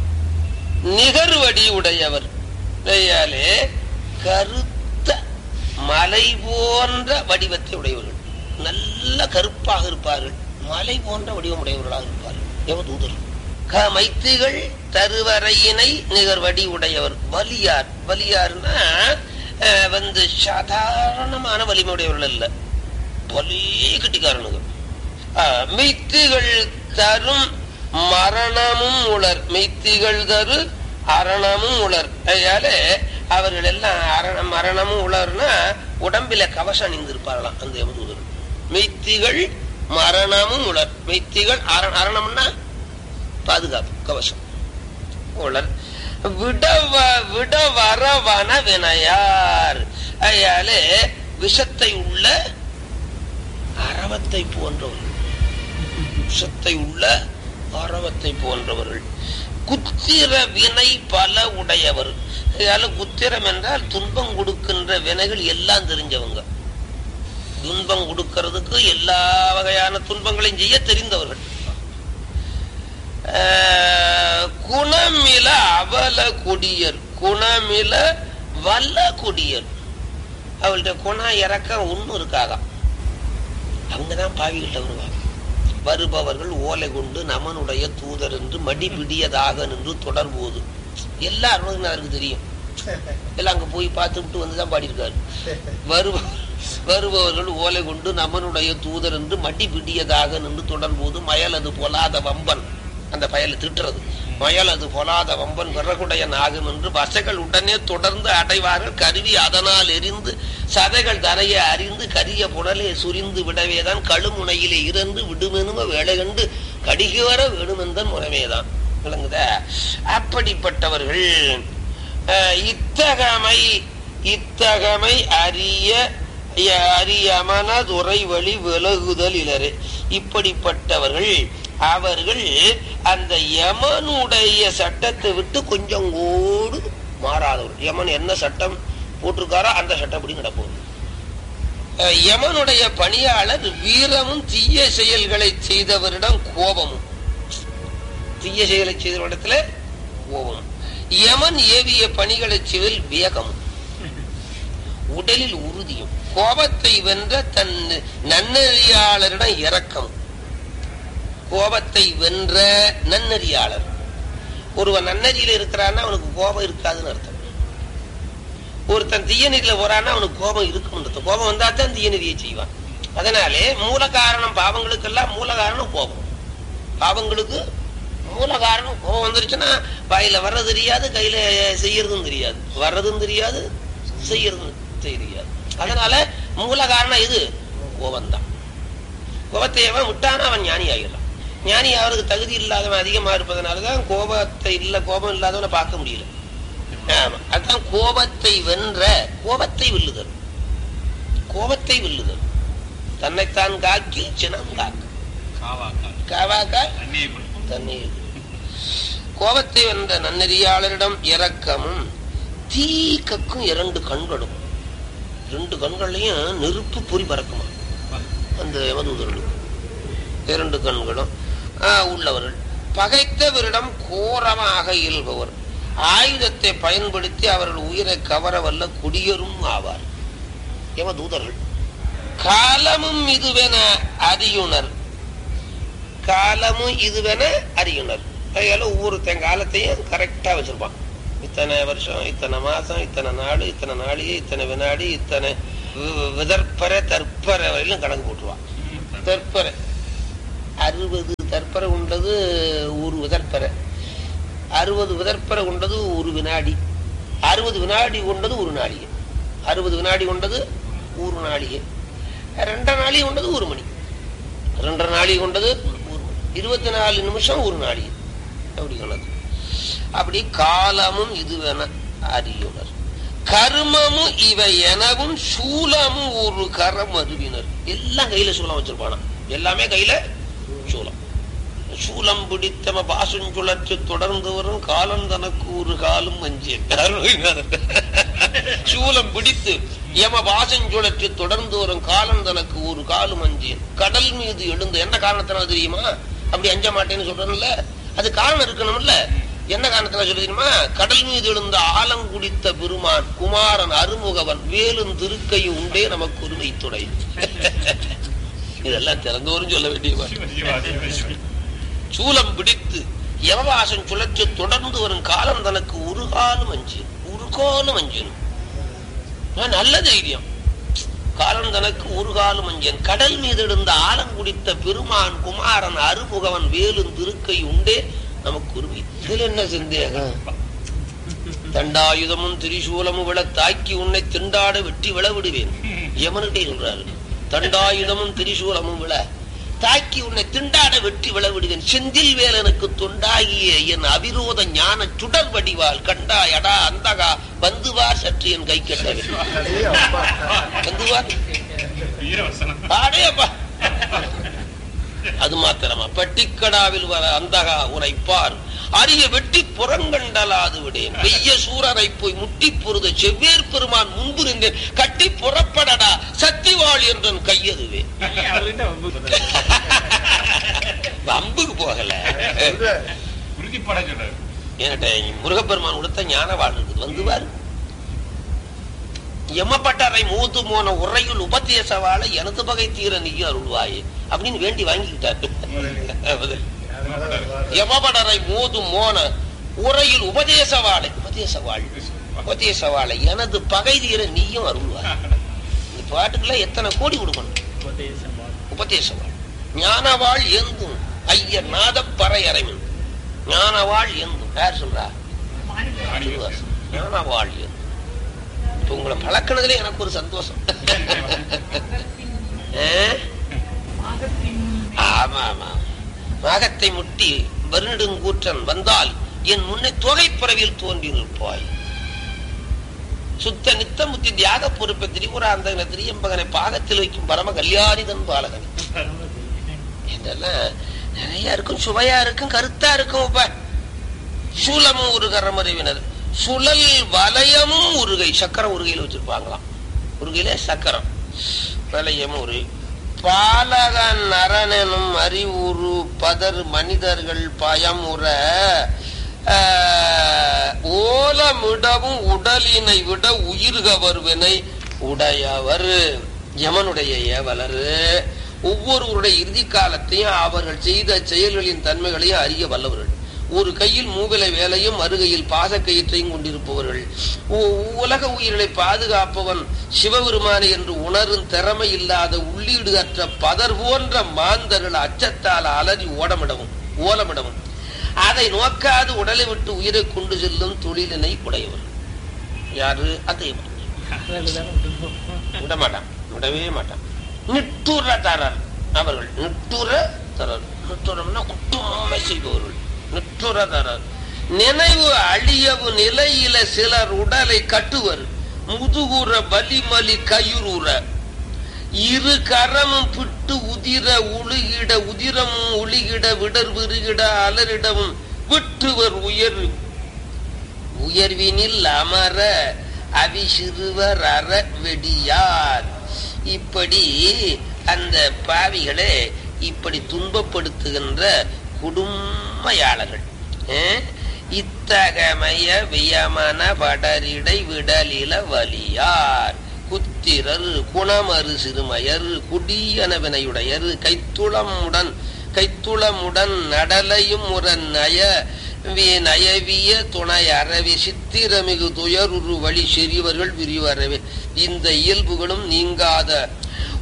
நிகர்வடி உடையவர் கையாலே கருத்த மலை போன்ற வடிவத்தை உடையவர்கள் நல்ல கருப்பாக இருப்பார்கள் மலை போன்ற வடிவம் உடையவர்களாக இருப்பார்கள் யமதூதர் க மைத்துகள் தருவரையினை நிகர்வடி உடையவர் வலியார் வலியார்னா அஹ், வந்து சாதாரணமான வலிமை உடையவர்கள் அல்ல வலிய கட்டிக்காரனுகள் ஆஹ், மெய்த்திகள் தரும் மரணமும் உளர் மெய்த்திகள் தரு அரணமும் உளர் அதனால அவர்கள் எல்லாம் அரண மரணமும் உளர்னா உடம்பில கவசம் அணிந்திருப்பார்களாம் அந்த யமதூதர் மெய்த்திகள் மரணமும் உளர் மெய்த்திகள் அரண அரணம்னா பாதுகாப்பு கவசம் உளர் விடவ விட வரவன வினையார் அதனால விஷத்தை உள்ள அரவத்தை போன்றவர்கள் விஷத்தை உள்ள அரவத்தை போன்றவர்கள் குத்திர வினை பல உடையவர் அதனால குத்திரம் என்றால் துன்பம் கொடுக்கின்ற வினைகள் எல்லாம் தெரிஞ்சவங்க துன்பம் கொடுக்கிறதுக்கு எல்லா வகையான துன்பங்களையும் செய்ய தெரிந்தவர்கள் ஆஹ், குணமில அவல கொடியர் குணமில வல்ல கொடியர் அவள்கிட்ட குணம் இறக்கம் ஒன்னும் இருக்காதாம் அவங்கதான் பாவிகிட்ட வருவாங்க வருபவர்கள் ஓலை கொண்டு நமனுடைய தூதர் என்று மடிபிடியதாக நின்று தொடர்போது எல்லா அருணகிரிநாதருக்கு தெரியும் எல்லாம் அங்க போய் பார்த்து விட்டு வந்துதான் பாடியிருக்காரு வருப வருபவர்கள் ஓலை கொண்டு நமனுடைய தூதர் என்று மடி பிடியதாக நின்று தொடர்போது மயலது பொலாத வம்பன் அந்த பயலை திட்டுறது மயலது பொலாத வம்பன் விறகுடைய நாகம் என்று வசைகள் உடனே தொடர்ந்து அடைவார்கள் கருவி அதனால் எரிந்து சதைகள் தரையை அறிந்து கரிய புடலே சுரிந்து விடவேதான் கழுமுனையிலே இறந்து விடுமெனும வேலை கண்டு கடிகுவர வேணுமெந்தன் முறைமேதான் விளங்குதா அப்படிப்பட்டவர்கள் அஹ், இத்தகமை இத்தகமை அறிய அரியமன துறை வழி விலகுதல் இலரு இப்படிப்பட்டவர்கள் அவர்கள் அந்த யமனுடைய சட்டத்தை விட்டு கொஞ்சம் ஓடு மாறாதவர்கள் யமன் என்ன சட்டம் போட்டிருக்காரோ அந்த சட்டப்படி நடப்போம் அஹ், யமனுடைய பணியாளர் வீரமும் தீய செயல்களை செய்தவரிடம் கோபமும் தீய செயலை செய்தவரிடத்துல கோபம் யமன் ஏவிய பணிகளை செய்வதில் வேகமும் உடலில் உறுதியும் கோபத்தை வென்ற தன் நன்னறியாளரிடம் இரக்கம் கோபத்தை வென்ற நன்னறியாளர் ஒருவன் நன்னறியில இருக்கிறான்னா அவனுக்கு கோபம் இருக்காதுன்னு அர்த்தம் ஒருத்தன் தீயநெறியில போறான்னா அவனுக்கு கோபம் இருக்கும் அர்த்தம் கோபம் வந்தா தான் தீயநெறியை செய்வான் அதனாலே மூல காரணம் பாவங்களுக்கெல்லாம் மூல காரணம் கோபம் பாவங்களுக்கு மூல காரணம் கோபம் வந்துருச்சுன்னா வாயில வர்றது தெரியாது கையில செய்யறதும் தெரியாது வர்றதும் தெரியாது செய்யறதும் தெரியாது அதனால மூல காரணம் எது கோபம் தான் கோபத்தை எவன் விட்டானா அவன் ஞானி ஆகிடலாம் ஞானி அவருக்கு தகுதி இல்லாதவன் அதிகமா இருப்பதனாலதான் கோபத்தை இல்ல கோபம் இல்லாதவனை பார்க்க முடியல ஆமா அதான் கோபத்தை வென்ற கோபத்தை வெல்லுதல் கோபத்தை வெல்லுதல் தன்னைத்தான் காக்கி சினம் காக்க காவாக்கால் தண்ணீர் கோபத்தை வென்ற நன்னெறியாளரிடம் இரக்கமும் தீ கக்கும் இரண்டு கண்களும் ரெண்டு கண்கள்லயும் நெருப்பு பொறி பறக்குமா அந்த யமதூதர்களுக்கு இரண்டு கண்களும் ஆஹ், உள்ளவர்கள் பகைத்தவரிடம் கோரமாக இயல்பவர் ஆயுதத்தை பயன்படுத்தி அவர்கள் உயிரை கவர வல்ல குடியரும் ஆவார் யமதூதர்கள் காலமும் இதுவென அறியுணர் காலமும் இதுவென அறியுணர் அதனால ஒவ்வொருத்தன் காலத்தையும் கரெக்டா வச்சிருப்பான் இத்தனை வருஷம் இத்தனை மாசம் இத்தனை நாடு இத்தனை நாளிகை இத்தனை வினாடி இத்தனை வி- விதர்ப்பர தற்பர வரையிலும் கணக்கு போட்டுருவான் தற்பரை அறுபது தற்பரை உண்டது ஒரு விதற்பரை அறுபது விதற்பரை கொண்டது ஒரு வினாடி அறுபது வினாடி கொண்டது ஒரு நாளிகை அறுபது வினாடி கொண்டது ஒரு நாளிகை ரெண்டரை நாளிகை கொண்டது ஒரு மணி ரெண்டரை நாளிகை கொண்டது ஒரு மணி இருபத்தி நாலு நிமிஷம் ஒரு நாளிகை அப்படி சொன்னது அப்படி காலமும் இதுவென அறியுனர் கர்மமும் இவை எனவும் சூலமும் ஒரு கரம் அறிவினர் எல்லாம் கையில சூலம் வச்சிருப்பானா எல்லாமே கையில சூலம் சூலம் பிடித்தம பாசுஞ்சுழற்று தொடர்ந்து வரும் காலம் தனக்கு ஒரு காலம் வஞ்சேன் சூலம் பிடித்து யம பாசஞ்சுழற்று தொடர்ந்து வரும் காலம் தனக்கு ஒரு காலம் அஞ்சேன் கடல் மீது எழுந்து என்ன காரணத்தினால தெரியுமா அப்படி அஞ்ச மாட்டேன்னு சொல்றேன்ல அது காரணம் இருக்கணும்ல என்ன காரணத்தினால சொல்ல தெரியுமா கடல் மீது எழுந்த ஆலம் குடித்த பெருமான் குமாரன் அருமுகவன் வேலும் திருக்கையும் உண்டே நமக்கு உரிமை துணை இதெல்லாம் திறந்தோரும் சொல்ல வேண்டிய சூலம் பிடித்து யமவாசன் சுழற்சி தொடர்ந்து வரும் காலம் தனக்கு ஒரு காலம் அஞ்சு ஒரு காலம் அஞ்சன் நல்ல தைரியம் காலம் தனக்கு ஒரு காலம் அஞ்சன் கடல் மீது இருந்த ஆலம் குடித்த பெருமான் குமாரன் அருமுகவன் வேலும் திருக்கை உண்டே நமக்கு உரிமை இதுல என்ன சந்தேகம் தண்டாயுதமும் திரிசூலமும் விழ தாக்கி உன்னை திண்டாட வெட்டி விழ விடுவேன் யமனுட்டே சொல்றாரு தண்டாயுதமும் திரிசூலமும் விழ தாக்கி உன்னை திண்டாட வெட்டி விழ விடுவேன் செந்தில் வேலனுக்கு தொண்டாகிய என் அவிரோத ஞான சுடர் வடிவால் கண்டாயடா அந்தகா வந்துவார் சற்று என் கை கட்டவே வந்துவார் ஆடே அப்பா அது மாத்திரமா பட்டிக்கடாவில் வர அந்தகா உரைப்பார் அரிய வெட்டி புறங்கண்டலாது விடேன் வெய்ய சூரரை போய் முட்டி பொருத செவ்வேர் பெருமான் முன்பு நின்றேன் கட்டி புறப்படடா சத்திவாள் என்றன் கையதுவே அம்புக்கு போகல என்கிட்ட முருகப்பெருமான் கொடுத்த ஞான வாழ் இருக்குது வந்து பாரு எமப்பட்டறை மூத்து போன உரையுள் உபதேச வாழ எனது பகை தீர நீ அருள்வாயே அப்படின்னு வேண்டி வாங்கிக்கிட்டாரு எமபடரை மோது மோன உரையில் உபதேச வாழை உபதேச வாழ் உபதேச வாழை எனது பகை தீர நீயும் அருள்வாய் இந்த பாட்டுக்குள்ள எத்தனை கோடி கொடுக்கணும் உபதேச வாழ் ஞானவாள் ஏந்தும் ஐயர் நாத பறையறைவன் ஞானவாள் ஏந்தும் யார் சொல்றா திருவாசகம். ஞானவாள் ஏந்தும் இப்ப உங்களை பழக்கினதுல எனக்கு ஒரு சந்தோஷம் ஆ? ஆமா ஆமா நாகத்தை முட்டி வருநெடுங்கூற்றன் வந்தால் என் முன்னே தொகை பிறவியில் தோன்றி நிற்பாய் சுத்த நித்த முத்தி தியாக பொறுப்பை திரிபுராந்தகன திரியம்பகனை பாகத்தில் வைக்கும் பரம கல்யாணிதன் பாலகன் இதெல்லாம் நிறைய இருக்கும் சுவையா இருக்கும் கருத்தா இருக்கும் இப்ப சூலமும் ஒரு கரமறிவினர் சுழல் வலயமும் உருகை சக்கரம் உருகையில் வச்சிருப்பாங்களாம் உருகையில சக்கரம் வலயமும் உருகை பாலகன் அரணனும் அறிவுறு பதர் மனிதர்கள் பயமுற ஆஹ், ஓலமிடவும் உடலினை விட உயிர்கவர்வினை உடையவர் யமனுடைய ஏவலர் ஒவ்வொருவருடைய இறுதி காலத்தையும் அவர்கள் செய்த செயல்களின் தன்மைகளையும் அறிய வல்லவர்கள் ஒரு கையில் மூவிலை வேலையும் மறுகையில் பாசக்கயிற்றையும் கொண்டிருப்பவர்கள் உ- உலக உயிர்களை பாதுகாப்பவன் சிவபெருமானி என்று உணரும் திறமை இல்லாத உள்ளீடு அற்ற பதர் போன்ற மாந்தர்கள் அச்சத்தால் அலறி ஓடமிடவும் ஓலமிடவும் அதை நோக்காது உடலை விட்டு உயிரை கொண்டு செல்லும் தொழிலினை உடையவர் யாரு அதே விட மாட்டான் விடவே மாட்டான் நிட்டுற தரர் அவர்கள் நிட்டுற தரர் நிட்டுறம்னா குற்றமை செய்பவர்கள் நிட்டுற தரர் நினைவு அழியவு நிலையில சிலர் உடலை கட்டுவர் முதுகுற வலிமலி கயுறுற இரு கரமும் பிட்டு உதிர உழுகிட உதிரமும் ஒளிகிட விடர் விருகிட அலரிடவும் விட்டுவர் உயர் உயர்வினில் அமர அவிசிறுவர் அற வெடியார் இப்படி அந்த பாவிகளை இப்படி துன்பப்படுத்துகின்ற குடும்பயாளர்கள் அஹ், இத்தகமய வியமன படரிடை விடலில வலியார் குத்திரர் குணமறு சிறுமையர் குடியன வினையுடையர் கைத்துளமுடன் கைத்துளமுடன் நடலையும் உரன் நய வி- நயவிய துணை அறவே சித்திரமிகு துயருரு வழி செறிவர்கள் விரிவறவே இந்த இயல்புகளும் நீங்காத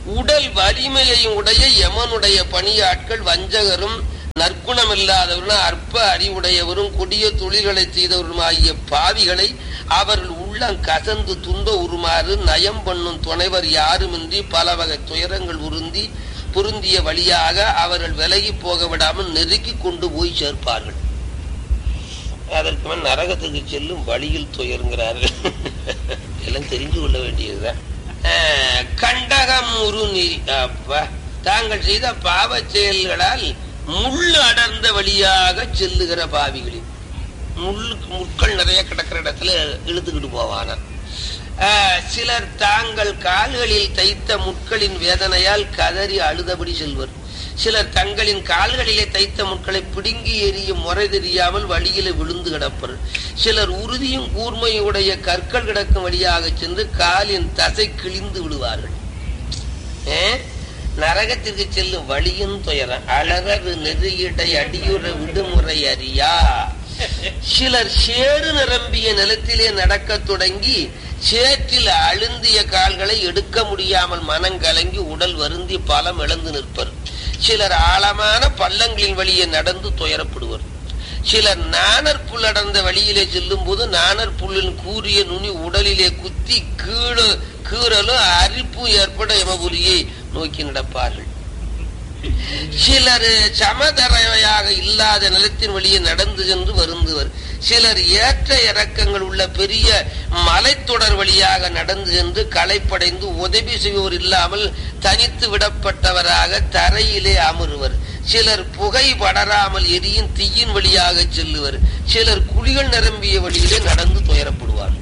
உடல் வலிமையையும் உடைய யமனுடைய பணியாட்கள் வஞ்சகரும் நற்குணமில்லாதவரும் அற்ப அறிவுடையவரும் கொடிய தொழில்களை செய்தவரும் ஆகிய பாவிகளை அவர்கள் உள்ளம் கசந்து துன்ப உருமாறு நயம் பண்ணும் துணைவர் யாருமின்றி பல வகை துயரங்கள் உருந்தி பொருந்திய வழியாக அவர்கள் விலகி போக விடாமல் நெருக்கி கொண்டு போய் சேர்ப்பார்கள் அதற்கு மேல் நரகத்துக்கு செல்லும் வழியில் துயருங்கிறார்கள் எல்லாம் தெரிந்து கொள்ள வேண்டியதுதான் ஆஹ், கண்டகம் உருநீரி அப்பா தாங்கள் செய்த பாவச் செயல்களால் முள் அடர்ந்த வழியாக செல்லுகிற பாவிகளில் முள் முட்கள் நிறைய கிடக்கிற இடத்துல இழுத்துக்கிட்டு போவான ஆஹ், சிலர் தாங்கள் கால்களில் தைத்த முட்களின் வேதனையால் கதறி அழுதபடி செல்வர் சிலர் தங்களின் கால்களிலே தைத்த முட்களை பிடுங்கி எறியும் முறை தெரியாமல் வழியில விழுந்து கிடப்பர் சிலர் உறுதியும் கூர்மையுடைய கற்கள் கிடக்கும் வழியாக சென்று காலின் தசை கிழிந்து விடுவார்கள் ஏ? நரகத்திற்கு செல்லும் வழியும் துயரம் அலறது நெறியிடை அடியுற விடுமுறை அறியா சிலர் சேறு நிரம்பிய நிலத்திலே நடக்கத் தொடங்கி சேற்றில் அழுந்திய கால்களை எடுக்க முடியாமல் மனங்கலங்கி உடல் வருந்தி பலம் இழந்து நிற்பர் சிலர் ஆழமான பள்ளங்களின் வழியே நடந்து துயரப்படுவர் சிலர் நாணர் புல் அடர்ந்த வழியிலே செல்லும் போது நாணர் புல்லின் கூறிய நுனி உடலிலே குத்தி கீழே கீறலும் அரிப்பும் ஏற்பட யமபுரியை நோக்கி நடப்பார்கள் சிலர் சமதரையாக இல்லாத நிலத்தின் வழியே நடந்து சென்று வருந்துவர் சிலர் ஏற்ற இறக்கங்கள் உள்ள பெரிய மலைத்தொடர் வழியாக நடந்து சென்று களைப்படைந்து உதவி செய்வோர் இல்லாமல் தனித்து விடப்பட்டவராக தரையிலே அமருவர் சிலர் புகை படராமல் எரியும் தீயின் வழியாக செல்லுவர் சிலர் குழிகள் நிரம்பிய வழியிலே நடந்து துயரப்படுவார்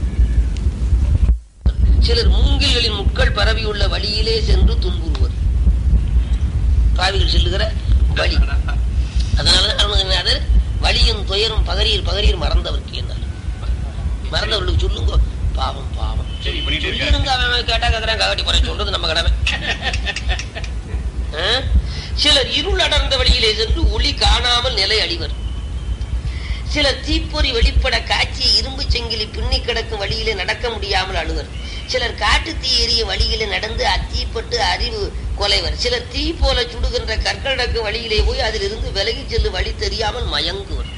சிலர் மூங்கில்களின் முட்கள் பரவியுள்ள வழியிலே சென்று துன்புறுவர் பாவிகள் செல்லுகிற வழி அதனால அருணகிரிநாதர் வழியும் துயரும் பகரீர் பகரீர் மறந்தவருக்கு என்னார் மறந்தவர்களுக்கு சொல்லுங்க பாவம் பாவம் சொல்லிடுங்க அவன் கேட்டா கத்துறான் காவட்டி போற சொல்றது நம்ம கடமை ஆ? சிலர் இருள் அடர்ந்த வழியிலே சென்று ஒளி காணாமல் நிலை அழிவர் சிலர் தீப்பொறி வெளிப்பட காய்ச்சி இரும்பு செங்கிலி பின்னி கிடக்கும் வழியிலே நடக்க முடியாமல் அழுவர் சிலர் காட்டு தீ எரிய வழியிலே நடந்து அத்தீப்பட்டு அறிவு கொலைவர் சிலர் தீ போல சுடுகின்ற கற்களடக்கு வழியிலே போய் அதிலிருந்து விலகி செல்லும் வழி தெரியாமல் மயங்குவர்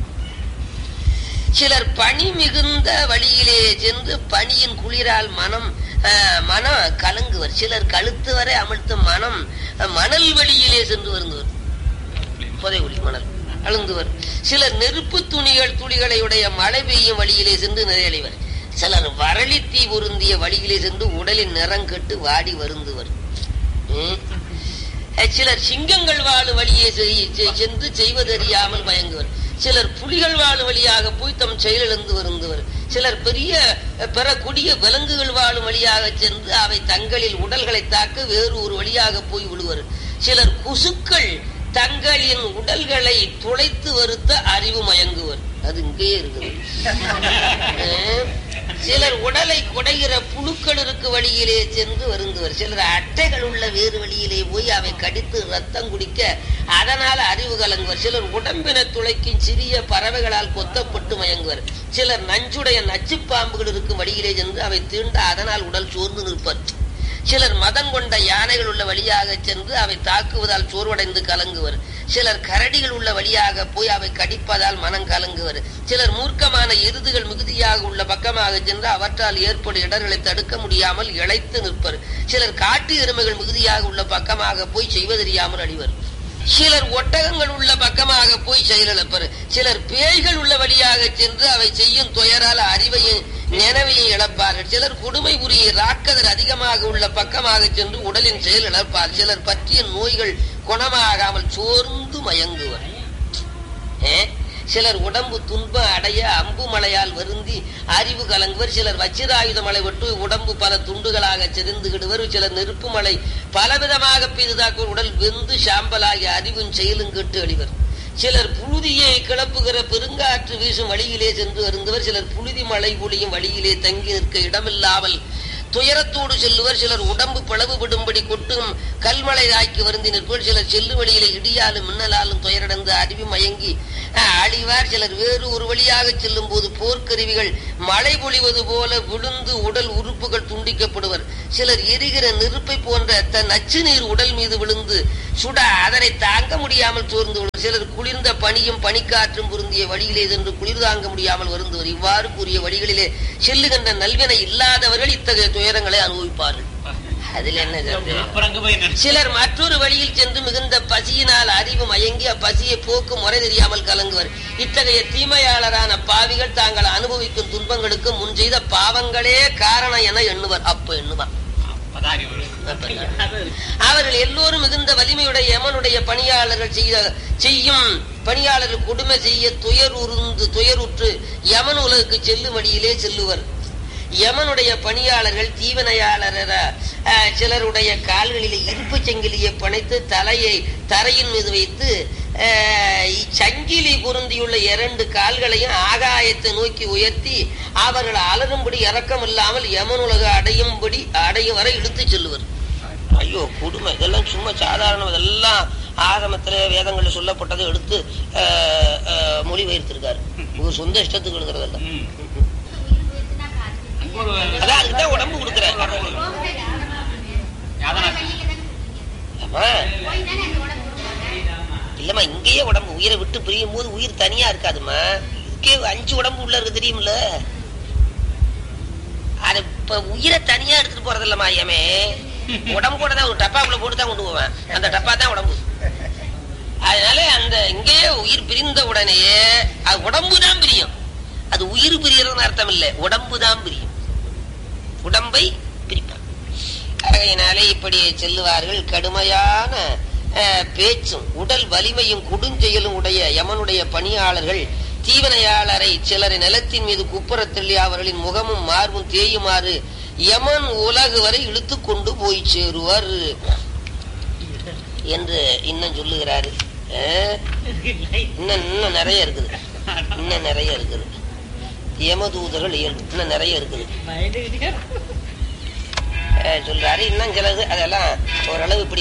சிலர் பனி மிகுந்த வழியிலே சென்று பனியின் குளிரால் மனம் ஆஹ், மனம் கலங்குவர் சிலர் கழுத்து வரை அமிழ்த்தும் மனம் அஹ், மணல் வழியிலே சென்று வருந்துவர் புதை ஒளி மணல் அழுந்துவர் சிலர் நெருப்பு துணிகள் துளிகளை உடைய மழை பெய்யும் வழியிலே சென்று நிறையடைவர் சிலர் வரளி தீ உருந்திய வழியிலே சென்று உடலின் நிறம் கெட்டு வாடி வருந்துவர் ம். அஹ் சிலர் சிங்கங்கள் வாழும் வழியே செய்- செ- சென்று செய்வதறியாமல் மயங்குவர் சிலர் புலிகள் வாழும் வழியாக போய் தம் செயலிழந்து வருந்துவர் சிலர் பெரிய அஹ், பிற கொடிய விலங்குகள் வாழும் வழியாக சென்று அவை தங்களில் உடல்களை தாக்க வேறு ஒரு வழியாக போய் விழுவர் சிலர் குசுக்கள் தங்களின் உடல்களை துளைத்து வருத்த அறிவு மயங்குவர் அது இங்கேயே இருக்குது அஹ், சிலர் உடலை குடைகிற புழுக்கள் இருக்கு வழியிலே சென்று வருந்துவர் சிலர் அட்டைகள் உள்ள வேறு வழியிலே போய் அவை கடித்து ரத்தம் குடிக்க அதனால அறிவு கலங்குவர் சிலர் உடம்பினை துளைக்கும் சிறிய பறவைகளால் கொத்தப்பட்டு மயங்குவர் சிலர் நஞ்சுடைய நச்சுப் பாம்புகள் இருக்கும் வழியிலே சென்று அவை தீண்ட அதனால் உடல் சோர்ந்து நிற்பர் சிலர் மதம் கொண்ட யானைகள் உள்ள வழியாக சென்று அவை தாக்குவதால் சோர்வடைந்து கலங்குவர் சிலர் கரடிகள் உள்ள வழியாக போய் அவை கடிப்பதால் மனம் கலங்குவர் சிலர் மூர்க்கமான எருதுகள் மிகுதியாக உள்ள பக்கமாக சென்று அவற்றால் ஏற்படும் இடர்களை தடுக்க முடியாமல் இழைத்து நிற்பர் சிலர் காட்டு எருமைகள் மிகுதியாக உள்ள பக்கமாக போய் செய்வதறியாமல் அழிவர் சிலர் ஒட்டகங்கள் உள்ள பக்கமாக போய் செயலிழப்பர் சிலர் பேய்கள் உள்ள வழியாக சென்று அவை செய்யும் துயரால் அறிவையும் நினைவையும் இழப்பார்கள் சிலர் கொடுமை புரிய ராக்கதர் அதிகமாக உள்ள பக்கமாக சென்று உடலின் செயல் இழப்பார் சிலர் பற்றிய நோய்கள் குணமாகாமல் சோர்ந்து மயங்குவர் ஏ? சிலர் உடம்பு துன்பம் அடைய அம்பு மழையால் வருந்தி அறிவு கலங்குவர் சிலர் வச்சிராயுத மலை விட்டு உடம்பு பல துண்டுகளாக செறிந்துகிடுவர் சிலர் நெருப்பு மலை பலவிதமாக பெரிதாக்கும் உடல் வெந்து சாம்பலாகி அறிவும் செயலும் கெட்டு அழிவர் சிலர் புழுதியை கிளப்புகிற பெருங்காற்று வீசும் வழியிலே சென்று வருந்தவர் சிலர் புழுதி மழை பொழியும் வழியிலே தங்கி நிற்க இடமில்லாமல் துயரத்தோடு செல்லுவர் சிலர் உடம்பு பிளவுபடும்படி கொட்டும் கல்மலை ஆக்கி வருந்தி நிற்பவர் சிலர் செல்லு வழியிலே இடியாலும் மின்னலாலும் துயரடைந்து அருவி மயங்கி அஹ், அழிவார் சிலர் வேறு ஒரு வழியாக செல்லும் போது போர்க்கருவிகள் மழை பொழிவது போல விழுந்து உடல் உறுப்புகள் துண்டிக்கப்படுவர் சிலர் எரிகிற நெருப்பை போன்ற தன் நச்சு நீர் உடல் மீது விழுந்து சுட அதனை தாங்க முடியாமல் சோர்ந்து விழுவர் சிலர் குளிர்ந்த பனியும் பனிக்காற்றும் பொருந்திய வழியிலே சென்று குளிர் தாங்க முடியாமல் வருந்துவர் இவ்வாறு கூறிய வழிகளிலே செல்லுகின்ற நல்வினை இல்லாதவர்கள் இத்தகைய துயரங்களை அனுபவிப்பார்கள் அதில் என்ன சந்தேகம்? அப்புறம் அங்க போய் என்ன சிலர் மற்றொரு வழியில் சென்று மிகுந்த பசியினால் அறிவு மயங்கி அப்பசியை போக்கு முறை தெரியாமல் கலங்குவர் இத்தகைய தீமையாளரான பாவிகள் தாங்கள் அனுபவிக்கும் துன்பங்களுக்கு முன் செய்த பாவங்களே காரணம் என எண்ணுவர் அப்ப எண்ணுவான் பதாரி ஒரு அவர்கள் எல்லோரும் மிகுந்த வலிமையுடைய யமனுடைய பணியாளர்கள் செய்ய செய்யும் பணியாளர்கள் கொடுமை செய்ய துயர் உருந்து துயருற்று யமன் உலகுக்கு செல்லும் வழியிலே செல்லுவர் யமனுடைய பணியாளர்கள் தீவனையாளர அஹ், சிலருடைய கால்களிலே இருப்பு சங்கிலியை பிணைத்து தலையை தரையின் மீது வைத்து அஹ், சங்கிலி பொருந்தியுள்ள இரண்டு கால்களையும் ஆகாயத்தை நோக்கி உயர்த்தி அவர்கள் அலரும்படி இரக்கம் இல்லாமல் யமனுலக அடையும்படி அடையும் வரை இழுத்துச் செல்லுவர் ஐயோ கொடுமை இதெல்லாம் சும்மா சாதாரணம் இதெல்லாம் ஆகமத்துல வேதங்கள்ல சொல்லப்பட்டதை எடுத்து அஹ், அஹ், மொழிபெயர்த்திருக்காரு உங்க சொந்த இஷ்டத்துக்கு எழுதுறதல்ல ம். அங்க ஒரு அதான் அதுக்குதான் உடம்பு கொடுக்குற யாதனா ஆமா இல்லம்மா இங்கேயே உடம்பு உயிரை விட்டு பிரியும் போது உயிர் தனியா இருக்காதும்மா இதுக்கே அஞ்சு உடம்பு உள்ள இருக்கு தெரியுமில்ல அது இப்ப உயிரை தனியா எடுத்துட்டு போறது இல்லம்மா ஐயமே உடம்பு கூட தான் ஒரு டப்பாக்குள்ள போட்டு தான் கொண்டு போவேன் அந்த டப்பா தான் உடம்பு அதனால அந்த இங்கேயே உயிர் பிரிந்த உடனேயே அது உடம்பு தான் பிரியும் அது உயிர் பிரியறதுன்னு அர்த்தம் இல்லை உடம்பு தான் பிரியும் உடம்பை பிரிப்பான் ஆகையினாலே இப்படி செல்லுவார்கள் கடுமையான அஹ், பேச்சும் உடல் வலிமையும் கொடுஞ்செயலும் உடைய யமனுடைய பணியாளர்கள் தீவனையாளரை சிலரை நிலத்தின் மீது குப்புறத் தள்ளி அவர்களின் முகமும் மார்பும் தேயுமாறு யமன் உலகு வரை இழுத்து கொண்டு போய் சேருவர் என்று இன்னும் சொல்லுகிறாரு அஹ், இன்னும் இன்னும் நிறைய இருக்குது இன்னும் நிறைய இருக்குது யமதூதர்கள் ஏழு இன்னும் நிறைய இருக்குது அஹ் சொல்றாரு இன்னும் சிலது அதெல்லாம் ஓரளவு இப்படி